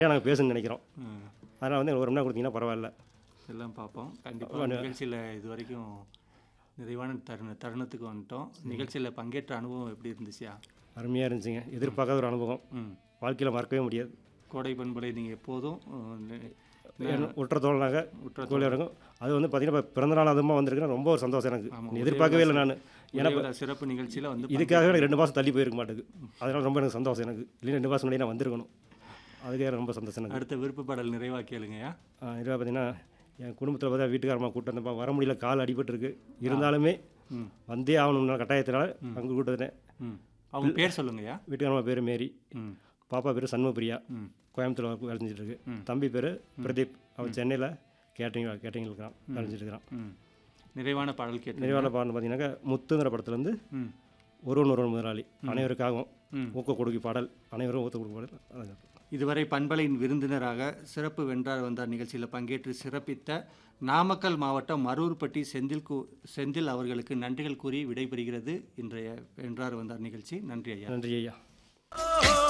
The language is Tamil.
நாங்கள் பேசணும்னு நினைக்கிறோம் ம். அதனால் வந்து ஒரு மணி நேரம் கொடுத்தீங்கன்னா பரவாயில்ல எல்லாம் பார்ப்போம் கண்டிப்பாக நிகழ்ச்சியில் இது வரைக்கும் நிறைவான தருண தருணத்துக்கு வந்துட்டோம் நிகழ்ச்சியில் பங்கேற்ற அனுபவம் எப்படி இருந்துச்சுயா அருமையாக இருந்துச்சுங்க எதிர்பார்க்காத ஒரு அனுபவம் ம் வாழ்க்கையில் மறக்கவே முடியாது கோடை பண்பலை நீங்கள் எப்போதும் அஹ், நி- உற்ற தோழனாக உற்ற கோழி இருக்கும் அது வந்து பார்த்தீங்கன்னா இப்போ பிறந்தநாள் அதுமா வந்திருக்குன்னா ரொம்ப ஒரு சந்தோஷம் எனக்கு ஆமாம், எதிர்பார்க்கவே இல்லை நான் ஏன்னா உதயவிழா சிறப்பு நிகழ்ச்சியில் வந்து இதுக்காகவே எனக்கு ரெண்டு மாதம் தள்ளி போயிருக்க மாட்டேங்குது அதனால் ரொம்ப எனக்கு சந்தோஷம் எனக்கு இல்லைன்னா ரெண்டு மாதம் முன்னாடி நான் வந்திருக்கணும் அதுக்கே ரொம்ப சந்தோஷம் எனக்கு அடுத்த விருப்ப பாடல் நிறைவாக கேளுங்கய்யா இதுவாக பார்த்தீங்கன்னா என் குடும்பத்தில் பார்த்தா வீட்டுக்காரமா கூட்டு வந்தப்பா வர முடியல கால் அடிபட்டிருக்கு இருந்தாலுமே ம் வந்தே ஆகணும்னா கட்டாயத்தினால அங்கே கூட்டு வந்தேன் ம் அவங்க பேர் சொல்லுங்கய்யா வீட்டுக்காரமா பேர் மேரி ம் பாப்பா பேர் சண்முகப்பிரியா ம் கோயம்புத்தூர் ஒர்க் வேலை செஞ்சுட்டு இருக்கு ம். தம்பி பேர் பிரதீப் அவன் சென்னையில் கேட்டரிங் கேட்டரிங் இருக்கிறான் வேலை செஞ்சுட்டு இருக்கிறான் ம் நிறைவான பாடல் கேட்டு நிறைவான பாடல் பார்த்தீங்கன்னாக்கா முத்துங்கிற படத்துலேருந்து ம் ஒருவன் ஒருவன் முதலாளி அனைவருக்காகவும் ம். ஊக்க கொடுக்கி பாடல் அனைவரும் ஊக்க கொடுக்கி பாடல் அதான். இதுவரை பண்பலையின் விருந்தினராக சிறப்பு வென்றார் வந்தார் நிகழ்ச்சியில் பங்கேற்று சிறப்பித்த நாமக்கல் மாவட்டம் மரூர்பட்டி செந்தில் கு செந்தில் அவர்களுக்கு நன்றிகள் கூறி விடைபெறுகிறது இன்றைய வென்றார் வந்தார் நிகழ்ச்சி நன்றி ஐயா நன்றி ஐயா